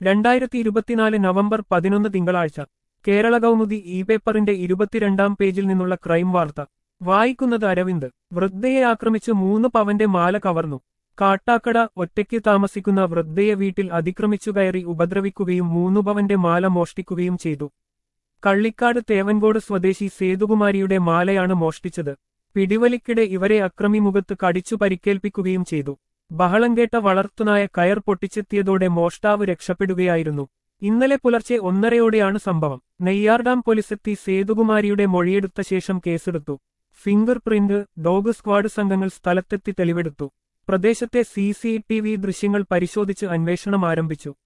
രണ്ടായിരത്തി ഇരുപത്തിനാല് നവംബർ പതിനൊന്ന് തിങ്കളാഴ്ച കേരള കൗമുദി ഇ പേപ്പറിന്റെ ഇരുപത്തിരണ്ടാം പേജിൽ നിന്നുള്ള ക്രൈം വാർത്ത വായിക്കുന്നത് അരവിന്ദ് വൃദ്ധയെ ആക്രമിച്ച് മൂന്ന് പവന്റെ മാല കവർന്നു കാട്ടാക്കട ഒറ്റയ്ക്ക് താമസിക്കുന്ന വൃദ്ധയെ വീട്ടിൽ അതിക്രമിച്ചു കയറി ഉപദ്രവിക്കുകയും മൂന്നു പവന്റെ മാല മോഷ്ടിക്കുകയും ചെയ്തു കള്ളിക്കാട് തേവൻകോട് സ്വദേശി സേതുകുമാരിയുടെ മാലയാണ് മോഷ്ടിച്ചത് പിടിവലിക്കിടെ ഇവരെ അക്രമി മുഖത്ത് കടിച്ചു പരിക്കേൽപ്പിക്കുകയും ചെയ്തു ബഹളം കേട്ട വളർത്തുനായ കയർ പൊട്ടിച്ചെത്തിയതോടെ മോഷ്ടാവ് രക്ഷപ്പെടുകയായിരുന്നു ഇന്നലെ പുലർച്ചെ ഒന്നരയോടെയാണ് സംഭവം നെയ്യാർഡാം പോലീസെത്തി സേതുകുമാരിയുടെ മൊഴിയെടുത്ത ശേഷം കേസെടുത്തു ഫിംഗർ പ്രിന്റ് ഡോഗ് സ്ക്വാഡ് സംഘങ്ങൾ സ്ഥലത്തെത്തി തെളിവെടുത്തു പ്രദേശത്തെ സി സി ടി വി ദൃശ്യങ്ങൾ പരിശോധിച്ച് അന്വേഷണം ആരംഭിച്ചു